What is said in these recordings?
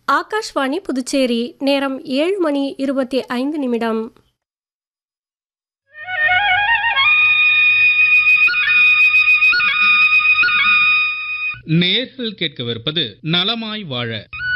ஆகாஷ்வாணி புதுச்சேரி நேரம் ஏழு மணி இருபத்தி ஐந்து நிமிடம் நேர்கள் கேட்கவிருப்பது நலமாய் வாழ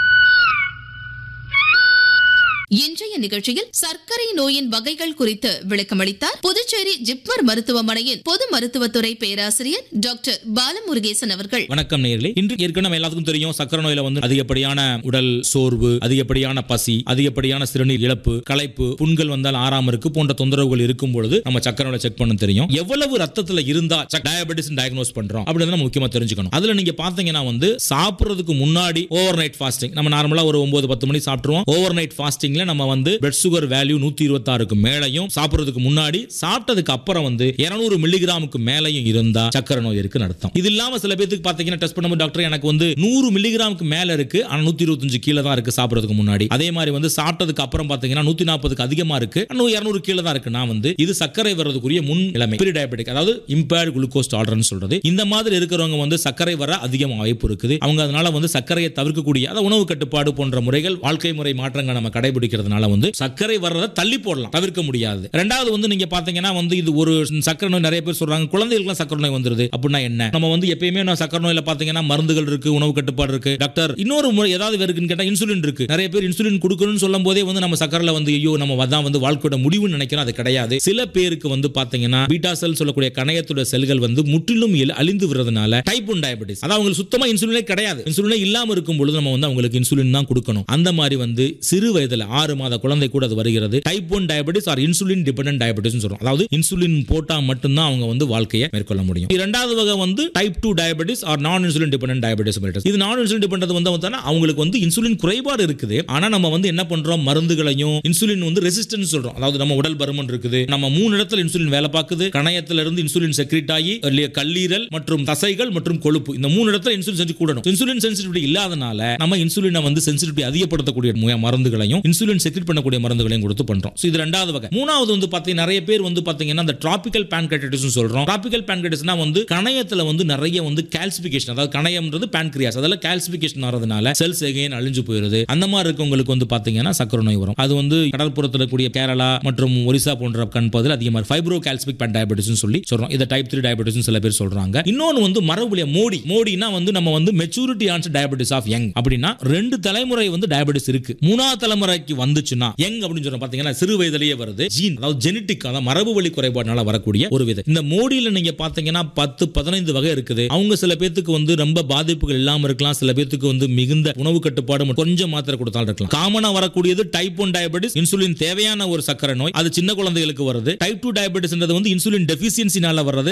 இன்றைய நிகழ்ச்சியில் சர்க்கரை நோயின் வகைகள் குறித்து விளக்கமளித்தார் புதுச்சேரி ஜிப்மர் மருத்துவமனையின் பொது மருத்துவத்துறை பேராசிரியர் டாக்டர் பாலமுருகேசன் அவர்கள் வணக்கம் நேர்களே இன்று ஏற்கனவே நம்ம எல்லாத்துக்கும் தெரியும் சக்கரை நோயில வந்து அதிகப்படியான உடல் சோர்வு அதிகப்படியான பசி அதிகப்படியான சிறுநீர் இழப்பு களைப்பு புண்கள் வந்தால் ஆறாம இருக்கு போன்ற தொந்தரவுகள் இருக்கும் பொழுது நம்ம சக்கரை நோயை செக் பண்ண தெரியும் எவ்வளவு ரத்தத்துல இருந்தா டயபெட்டிஸ் டயக்னோஸ் பண்றோம் அப்படின்னு நம்ம முக்கியமா தெரிஞ்சுக்கணும் அதுல நீங்க பாத்தீங்கன்னா வந்து சாப்பிடுறதுக்கு முன்னாடி ஓவர் நைட் ஃபாஸ்டிங் நம்ம நார்மலா ஒரு ஒன்பது பத்து மணி சாப்பிட்டுருவோம் ஓவர் நைட் ஃபாஸ்டிங்ல நம்ம வந்து பிளட் சுகர் வேல்யூ நூத்தி இருபத்தாறுக்கு மேலையும் சாப்பிடுறதுக்கு முன்னாடி சாப்பிட்டதுக்கு அப்புறம் வந்து 200 மில்லிகிராமுக்கு மேலையும் இருந்தா சக்கரை நோய் இருக்குன்னு அர்த்தம் இது இல்லாம சில பேருக்கு பாத்தீங்கன்னா டெஸ்ட் பண்ணும்போது டாக்டர் எனக்கு வந்து நூறு மில்லிகிராமுக்கு மேல இருக்கு ஆனா நூத்தி இருபத்தஞ்சு கீழே தான் இருக்கு சாப்பிடுறதுக்கு முன்னாடி அதே மாதிரி வந்து சாப்பிட்டதுக்கு அப்புறம் பாத்தீங்கன்னா நூத்தி நாற்பதுக்கு அதிகமா இருக்கு இன்னும் இருநூறு கீழே தான் இருக்கு நான் வந்து இது சர்க்கரை வர்றதுக்குரிய முன் நிலைமை ப்ரீ டயபெட்டிக் அதாவது இம்பேர்ட் குளுக்கோஸ் டாலரன்ஸ் சொல்றது இந்த மாதிரி இருக்கிறவங்க வந்து சர்க்கரை வர அதிகம் வாய்ப்பு இருக்குது அவங்க அதனால வந்து சர்க்கரையை தவிர்க்கக்கூடிய அதாவது உணவு கட்டுப்பாடு போன்ற முறைகள் வாழ்க்கை முறை மாற்றங்கள் நம்ம கடைபிடிக்கிறதுனால வந்து சர்க்கரை வர்றதை தள்ளி போடலாம் தவிர்க்க முடியாது ரெண்டாவது வந்து நீங்க பாத்தீங்கன்னா வந்து இது ஒரு சர்க்கரை நோய் நிறைய பேர் சொல்றாங்க குழந்தைகளுக்கு சர்க்கரை நோய் வந்துருது அப்படின்னா என்ன நம்ம வந்து எப்பயுமே நான் சர்க்கரை நோயில பாத்தீங்கன்னா மருந்துகள் இருக்கு உணவு கட்டுப்பாடு இருக்கு டாக்டர் இன்னொரு முறை ஏதாவது இருக்குன்னு கேட்டா இன்சுலின் இருக்கு நிறைய பேர் இன்சுலின் கொடுக்கணும்னு சொல்லும் போதே வந்து நம்ம சக்கரைல வந்து ஐயோ நம்ம அதான் வந்து வாழ்க்கையோட முடிவுன்னு நினைக்கிறோம் அது கிடையாது சில பேருக்கு வந்து பாத்தீங்கன்னா பீட்டா செல் சொல்லக்கூடிய கணையத்தோட செல்கள் வந்து முற்றிலும் இல்- அழிந்து விடுறதுனால டைப் ஒன் டயபெட்டிஸ் அதாவது அவங்களுக்கு சுத்தமா இன்சுலினே கிடையாது இன்சுலினே இல்லாம இருக்கும் பொழுது நம்ம வந்து அவங்களுக்கு இன்சுலின் தான் கொடுக்கணும் அந்த மாதிரி வந்து சிறு வயதுல ஆறு மாத குழந்தை கூட அது வருகிறது type one diabetes or insulin dependent diabetes சொல்றோம் அதாவது இன்சுலின் போட்டா மட்டும்தான் அவங்க வந்து வாழ்க்கையை மேற்கொள்ள முடியும் இரண்டாவது வகை வந்து type two diabetes or non insulin dependent diabetes இது நான் இன்சுலின் டிபெண்டன்ட் வந்து பார்த்தா அவங்களுக்கு வந்து இன்சுலின் குறைபாடு இருக்குது ஆனா நம்ம வந்து என்ன பண்றோம் மருந்துகளையும் இன்சுலின் வந்து ரெசிஸ்டன்ஸ் சொல்றோம் அதாவது நம்ம உடல் பருமன் இருக்குது நம்ம மூணு இடத்துல இன்சுலின் வேலை பார்க்குது கணையத்துல இருந்து இன்சுலின் செக்ரேட் ஆகி இல்லையா கல்லீரல் மற்றும் தசைகள் மற்றும் கொழுப்பு இந்த மூணு இடத்துல இன்சுலின் செஞ்சு கூடணும் இன்சுலின் சென்சிட்டிவிட்டி இல்லாதனால நம்ம இன்சுலினை வந்து சென்சிட்டிவிட்டி அதிகப்படுத்தக்கூடிய மு- மருந்துகளையும் இன்சுலின் செக்ரேட் பண்ணக்கூடிய மருந்துகளையும் கொடுத்து பண்றோம் So இது ரெண்டாவது வகை மூணாவது வந்து பாத்தீங்கன்னா நிறைய பேர் வந்து பாத்தீங்கன்னா அந்த டிராபிக்கல் pancreatitis சொல்றோம் டிராபிக்கல் pancreatitisனா வந்து கணையத்துல வந்து நிறைய வந்து கால்சிபிகேஷன் அதாவது கணையம்ன்றது pancreas அதெல்லாம் கால்சிபிகேஷன் ஆறதுனால செல்ஸ் எகைன் அழிஞ்சு போயிருது அந்த மாதிரி இருக்கவங்களுக்கு வந்து பாத்தீங்கன்னா சக்கரை நோய் வரும் அது வந்து கடற்புறத்தில் இருக்கக்கூடிய கேரளா மற்றும் ஒரிசா போன்ற கண் பகுதியில் அதிகமாக ஃபைப்ரோ கால்சிபிக் பேன் டயபெட்டிஸ் சொல்லி சொல்றோம் இதை டைப் த்ரீ டயபெட்டிஸ் சில பேர் சொல்றாங்க இன்னொன்று வந்து மரபுலிய மோடி மோடினா வந்து நம்ம வந்து maturity onset diabetes of young அப்படின்னா ரெண்டு தலைமுறை வந்து டயபெட்டிஸ் இருக்கு மூணாவது தலைமுறைக்கு வந்துச்சுன்னா யங் அப்படின்னு சொல்றோம் பாத்தீங்கன்னா சிறு வயதிலேயே வருது ஜீன் அதாவது ஜெனட்டிக் அதாவது மரபு வழி குறைபாடுனால வரக்கூடிய ஒரு விதை இந்த மோடியில நீங்க பாத்தீங்கன்னா பத்து பதினைந்து வகை இருக்குது அவங்க சில பேத்துக்கு வந்து ரொம்ப பாதிப்புகள் இல்லாம இருக்கலாம் சில பேத்துக்கு வந்து மிகுந்த உணவு கட்டுப்பாடு மற்றும் கொஞ்சம் மாத்திரை கொடுத்தாலும் இருக்கலாம் காமனா வரக்கூடியது டைப் ஒன் டயபெட்டிஸ் இன்சுலின் தேவையான ஒரு சக்கரை நோய் அது சின்ன குழந்தைகளுக்கு வருது டைப் டூ டயபெட்டிஸ் வந்து இன்சுலின் டெபிசியன்சினால வர்றது